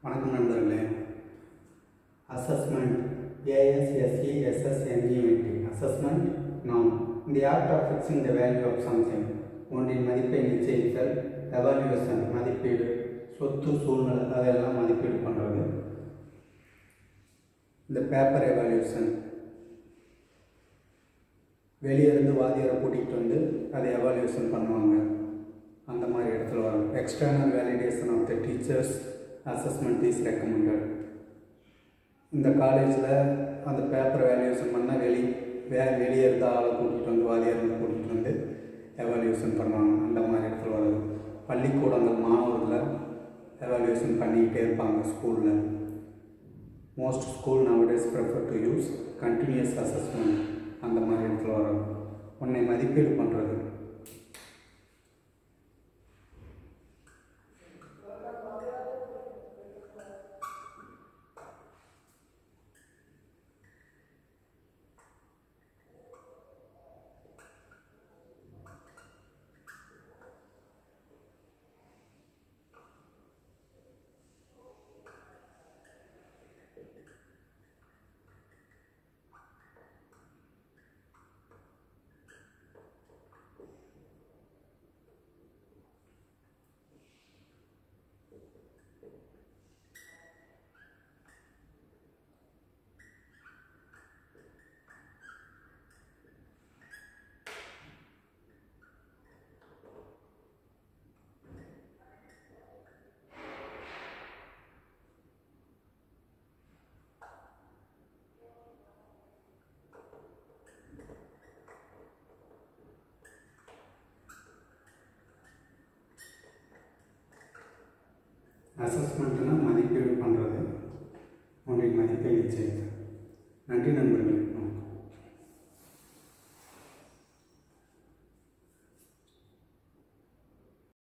வணக்கம் நண்பர்களே assessment ஏஎஸ்எஸ்இ எஸ்எஸ்என்இஎன்டி assessment நாம் இந்த act of fixing the value of something ஒன்றின் மதிப்பை நிச்சயித்தல் எவாலுவேஷன் மதிப்பீடு சொத்து சூழ்நிலை அதெல்லாம் மதிப்பீடு பண்ணுறது இந்த பேப்பர் எவாலுவேஷன் வெளியே இருந்து வாதியாரை கூட்டிகிட்டு வந்து அதை எவாலுவேஷன் பண்ணுவாங்க அந்த மாதிரி இடத்துல வரும் external validation of the teachers assessment is recommended இந்த காலேஜில் அந்த பேப்பர் வேல்யூஷன் பண்ணால் வெளி வே வெளியே இருந்த ஆளை கூட்டிகிட்டு வந்து வாதியார் இருந்து கூட்டிகிட்டு வந்து எவாலுவேஷன் பண்ணுவாங்க அந்த மாதிரி இடத்துல வருது பள்ளிக்கூடங்கள் மாணவர்களை எவாலுவேஷன் பண்ணிக்கிட்டே இருப்பாங்க ஸ்கூலில் most school nowadays prefer to use continuous assessment அந்த மாதிரி இடத்துல வரும் உன்னை மதிப்பீடு பண்ணுறது அசஸ்மெண்ட்னா மதிப்பீடு பண்ணுறது உன்னுடைய மதிப்பை நிச்சயித்தல் நன்றி நண்பர்களே வணக்கம்